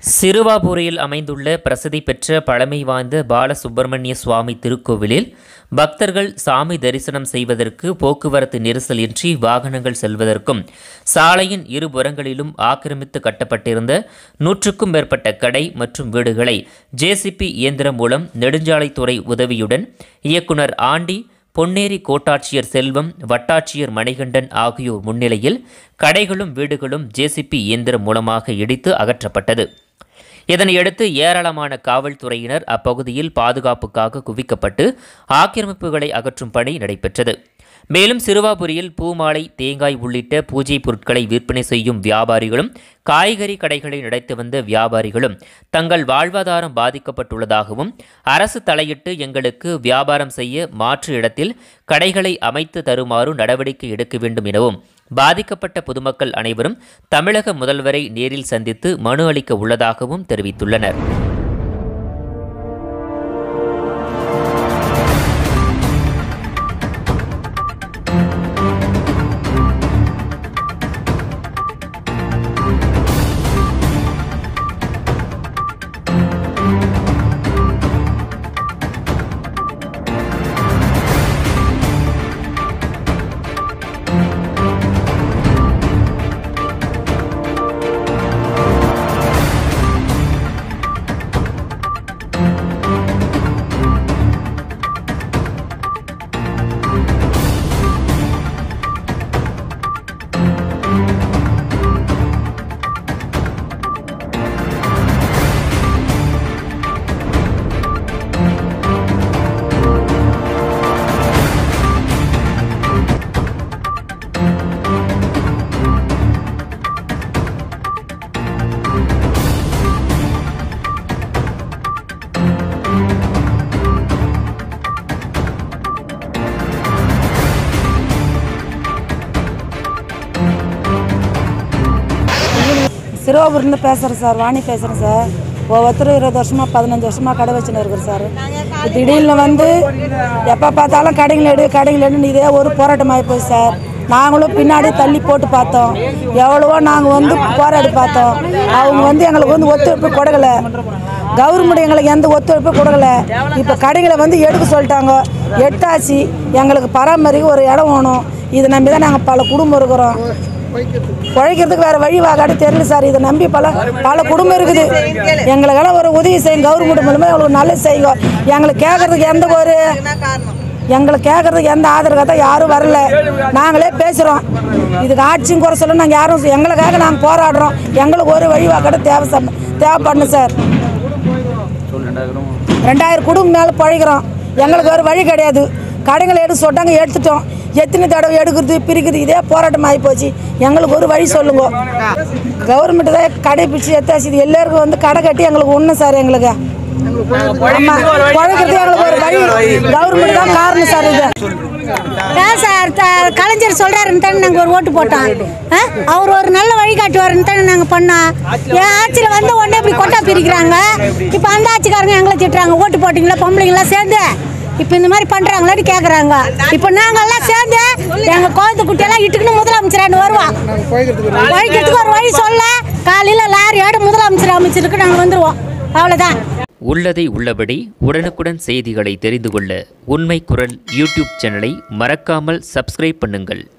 சிறுவாபுரியில் அமைந்துள்ள பிரசித்தி பெற்ற பழமை வாய்ந்த பாலசுப்பிரமணிய சுவாமி திருக்கோவிலில் பக்தர்கள் சாமி தரிசனம் செய்வதற்கு போக்குவரத்து நெரிசல் இன்றி வாகனங்கள் செல்வதற்கும் சாலையின் இருபுறங்களிலும் ஆக்கிரமித்து கட்டப்பட்டிருந்த நூற்றுக்கும் மேற்பட்ட கடை மற்றும் வீடுகளை ஜேசிபி இயந்திரம் மூலம் நெடுஞ்சாலைத்துறை உதவியுடன் இயக்குனர் ஆண்டி பொன்னேரி கோட்டாட்சியர் செல்வம் வட்டாட்சியர் மணிகண்டன் ஆகியோர் முன்னிலையில் கடைகளும் வீடுகளும் ஜேசிபி இயந்திரம் மூலமாக இடித்து அகற்றப்பட்டது இதனையடுத்து ஏராளமான காவல்துறையினர் அப்பகுதியில் பாதுகாப்புக்காக குவிக்கப்பட்டு ஆக்கிரமிப்புகளை அகற்றும் பணி நடைபெற்றது மேலும் சிறுவாபுரியில் பூமாலை தேங்காய் உள்ளிட்ட பூஜை பொருட்களை விற்பனை செய்யும் வியாபாரிகளும் காய்கறி கடைகளை நடத்தி வந்த வியாபாரிகளும் தங்கள் வாழ்வாதாரம் பாதிக்கப்பட்டுள்ளதாகவும் அரசு தலையிட்டு எங்களுக்கு வியாபாரம் செய்ய மாற்று இடத்தில் கடைகளை அமைத்து தருமாறு நடவடிக்கை எடுக்க வேண்டும் எனவும் பாதிக்கப்பட்ட பொதுமக்கள் அனைவரும் தமிழக முதல்வரை நேரில் சந்தித்து மனு அளிக்க உள்ளதாகவும் தெரிவித்துள்ளனர் சிறுவாபுரிலேருந்து பேசுகிறேன் சார் வாணி பேசுகிறேன் சார் ஒவ்வொருத்தரும் இருபது வருஷமாக பதினஞ்சு வருஷமாக கடை வச்சுன்னு இருக்கிறோம் சார் திடீர்னு வந்து எப்போ பார்த்தாலும் கடைகள் எடு கடைகள் எடுன்னு இதே ஒரு போராட்டமாகி போச்சு சார் நாங்களும் பின்னாடி தள்ளி போட்டு பார்த்தோம் எவ்வளவோ நாங்கள் வந்து போராடி பார்த்தோம் அவங்க வந்து எங்களுக்கு வந்து ஒத்துழைப்பு கொடுக்கல கவர்மெண்ட் எங்களுக்கு எந்த ஒத்துழைப்பு கொடுக்கல இப்போ கடைகளை வந்து எடுக்க சொல்லிட்டாங்க எடுத்தாச்சு எங்களுக்கு பராமரிக்க ஒரு இடம் வேணும் இதை நம்பி தான் நாங்கள் பல குடும்பம் இருக்கிறோம் உழைக்கிறதுக்கு வேற வழி வாகாடு தெரியல சார் இதை நம்பி பல பல குடும்பம் இருக்குது எங்களுக்கெல்லாம் ஒரு உதவி செய்யுங்க கவர்மெண்ட் மூலமாக எங்களுக்கு நல்லது செய்யுங்க எங்களுக்கு கேட்கறதுக்கு எந்த ஒரு எங்களுக்கு கேட்கறதுக்கு எந்த ஆதரவு யாரும் வரல நாங்களே பேசுகிறோம் இதுக்கு ஆட்சியும் குறை சொல்ல நாங்கள் யாரும் எங்களுக்காக நாங்கள் போராடுறோம் எங்களுக்கு ஒரு வழி வாக்காடு தேவை சார் தேவைப்படணும் சார் ரெண்டாயிரம் குடும்பம் மேலே பழகிறோம் எங்களுக்கு வேறு வழி கிடையாது கடைகளை எடுக்க சொல்லிட்டாங்க எடுத்துட்டோம் எத்தனை தடவை எடுக்கிறது பிரிக்கிறது இதே போராட்டம் ஆகி போச்சு எங்களுக்கு ஒரு வழி சொல்லுங்க கவர்மெண்ட் தான் கடை பிடிச்சி எத்தாச்சு இது எல்லாருக்கும் வந்து கடை கட்டி எங்களுக்கு ஒன்றும் சார் எங்களுக்கு ஆமா பழகிறது எங்களுக்கு ஒரு வழி கவர்மெண்ட் தான் காரணம் சார் இது ஏன் சார் த- கலைஞர் சொல்றாருன்னு தானே நாங்கள் ஒரு ஓட்டு போட்டோம் ஆ? அவர் ஒரு நல்ல வழி காட்டுவாருன்னு தானே நாங்கள் பண்ணோம் என் ஆட்சியில் வந்து உடனே இப்படி கொட்டா பிரிக்கிறாங்க இப்போ அந்த ஆட்சிக்காரங்க எங்களை திட்டுறாங்க ஓட்டு போட்டிங்களா பொம்பளைங்களாம் சேர்ந்து இப்போ இந்த மாதிரி பண்ணுறாங்களான்னு கேட்குறாங்க இப்போ நாங்கெல்லாம் சேர்ந்து எங்கள் கோயத்து குட்டியெல்லாம் இட்டுக்குன்னு முதலமைச்சரான்னு வருவோம் வழிக்கிறதுக்கு ஒரு வழி சொல்ல காலையில் லாரியோட முதலமைச்சர் அமைச்சருக்கு நாங்கள் வந்துடுவோம் அவ்வளோதான் உள்ளதை உள்ளபடி உடனுக்குடன் செய்திகளை தெரிந்து கொள்ள உண்மை குரல் யூடியூப் சேனலை மறக்காமல் சப்ஸ்கிரைப் பண்ணுங்கள்